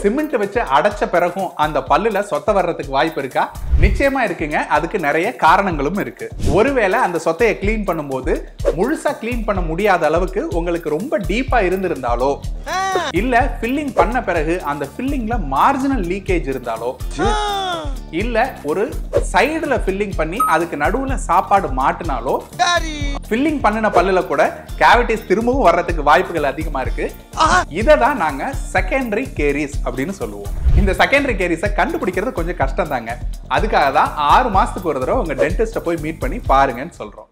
cement வச்சு அடைச்ச பிறகும் அந்த பல்லுல சொத்த வர்றதுக்கு வாய்ப்பு இருக்கா நிச்சயமா இருக்குங்க அதுக்கு நிறைய காரணங்களும் இருக்கு ஒருவேளை அந்த சொத்தையை க்ளீன் பண்ணும்போது முழுசா க்ளீன் பண்ண முடியாத அளவுக்கு உங்களுக்கு ரொம்ப டீப்பா இருந்திருந்தாலோ இல்ல ஃபில்லிங் பண்ண பிறகு அந்த ஃபில்லிங்ல மார்ஜினல் லீக்கேஜ் இருந்தாலோ இல்ல ஒரு சைடுல ஃபில்லிங் பண்ணி அதுக்கு நடுவுல சாப்பாடு மாட்டினாலோ ஃபில்லிங் பண்ணின பல்லுல கூட கேவிட்டிஸ் திரும்பவும் வர்றதுக்கு வாய்ப்புகள் அதிகமா இருக்கு இதை தான் நாங்க செகண்டரி கேரிஸ் அப்படின்னு சொல்லுவோம் இந்த செகண்டரி கேரிஸை கண்டுபிடிக்கிறது கொஞ்சம் கஷ்டம் தாங்க அதுக்காக தான் ஆறு மாசத்துக்கு ஒரு தடவை உங்க டென்டிஸ்ட போய் மீட் பண்ணி பாருங்கன்னு சொல்றோம்